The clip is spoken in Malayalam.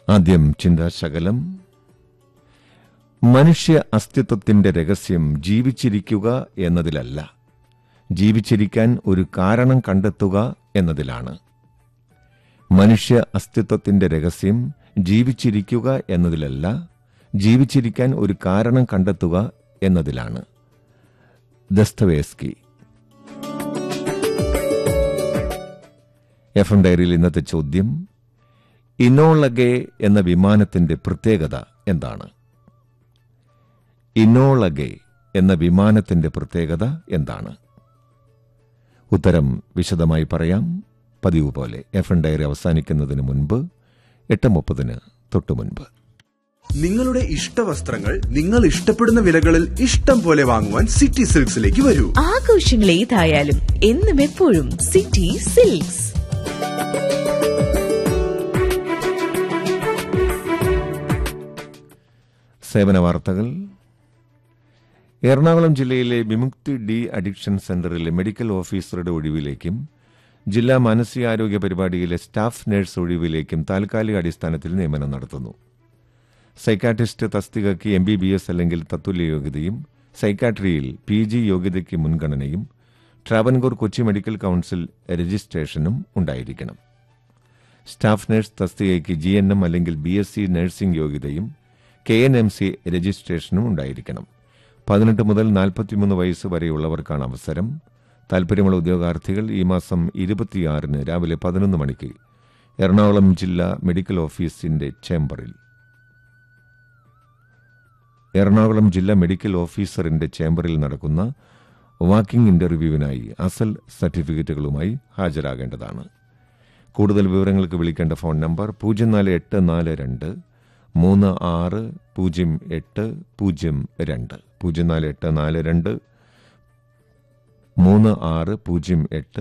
ആദ്യം ചിന്താശകലം മനുഷ്യ അസ്തിത്വത്തിന്റെ രഹസ്യം ജീവിച്ചിരിക്കുക എന്നതിലല്ല ജീവിച്ചിരിക്കാൻ ഒരു കാരണം കണ്ടെത്തുക എന്നതിലാണ് മനുഷ്യ അസ്തിത്വത്തിന്റെ രഹസ്യം ജീവിച്ചിരിക്കുക എന്നതിലല്ല ജീവിച്ചിരിക്കാൻ ഒരു കാരണം കണ്ടെത്തുക എന്നതിലാണ് ദസ്തവേസ്കി എഫ് എം ഡയറിയിൽ ഇന്നത്തെ ചോദ്യം ഇനോളഗെ എന്ന വിമാനത്തിന്റെ പ്രത്യേകത എന്താണ് ഇനോളഗെ എന്ന വിമാനത്തിന്റെ പ്രത്യേകത എന്താണ് ഉത്തരം വിശദമായി പറയാം പതിവ് പോലെ എഫ് എൻ ഡയറി അവസാനിക്കുന്നതിന് മുൻപ് എട്ട് മുപ്പതിന് തൊട്ടു മുൻപ് നിങ്ങളുടെ ഇഷ്ട വസ്ത്രങ്ങൾ നിങ്ങൾ ഇഷ്ടപ്പെടുന്ന വിലകളിൽ ഇഷ്ടം പോലെ വാങ്ങുവാൻ സിറ്റി സിൽക്സിലേക്ക് വരൂ ആഘോഷങ്ങൾ ഏതായാലും എന്നും എപ്പോഴും സിറ്റി സിൽക്സ് സേവന വാർത്തകൾ എറണാകുളം ജില്ലയിലെ വിമുക്തി ഡി അഡിക്ഷൻ സെന്ററിലെ മെഡിക്കൽ ഓഫീസറുടെ ഒഴിവിലേക്കും ജില്ലാ മാനസികാരോഗ്യ പരിപാടിയിലെ സ്റ്റാഫ് നഴ്സ് ഒഴിവിലേക്കും താൽക്കാലിക അടിസ്ഥാനത്തിൽ നിയമനം നടത്തുന്നു സൈക്കാട്രിസ്റ്റ് തസ്തികയ്ക്ക് എം ബി ബി എസ് അല്ലെങ്കിൽ തത്തുല്യ യോഗ്യതയും സൈക്കാട്രിയിൽ പി ജി യോഗ്യതയ്ക്ക് മുൻഗണനയും ട്രാവൻകൂർ കൊച്ചി മെഡിക്കൽ കൌൺസിൽ രജിസ്ട്രേഷനും ഉണ്ടായിരിക്കണം സ്റ്റാഫ് നഴ്സ് തസ്തികയ്ക്ക് ജി എൻ എം അല്ലെങ്കിൽ ബി എസ് സി നഴ്സിംഗ് യോഗ്യതയും കെ എൻ എം സി രജിസ്ട്രേഷനും ഉണ്ടായിരിക്കണം പതിനെട്ട് മുതൽ നാൽപ്പത്തിമൂന്ന് വയസ്സ് വരെയുള്ളവർക്കാണ് അവസരം താൽപര്യമുള്ള ഉദ്യോഗാർത്ഥികൾ ഈ മാസം ഇരുപത്തിയാറിന് രാവിലെ പതിനൊന്ന് മണിക്ക് എറണാകുളം ജില്ലാ മെഡിക്കൽ ഓഫീസിന്റെ ചേംബറിൽ എറണാകുളം ജില്ലാ മെഡിക്കൽ ഓഫീസറിന്റെ ചേംബറിൽ നടക്കുന്ന വാക്കിംഗ് ഇന്റർവ്യൂവിനായി അസൽ സർട്ടിഫിക്കറ്റുകളുമായി ഹാജരാകേണ്ടതാണ് കൂടുതൽ വിവരങ്ങൾക്ക് വിളിക്കേണ്ട ഫോൺ നമ്പർ പൂജ്യം നാല് എട്ട് നാല് രണ്ട് മൂന്ന് ആറ് പൂജ്യം എട്ട് പൂജ്യം രണ്ട് പൂജ്യം നാല് എട്ട് നാല് രണ്ട് മൂന്ന് ആറ് പൂജ്യം എട്ട്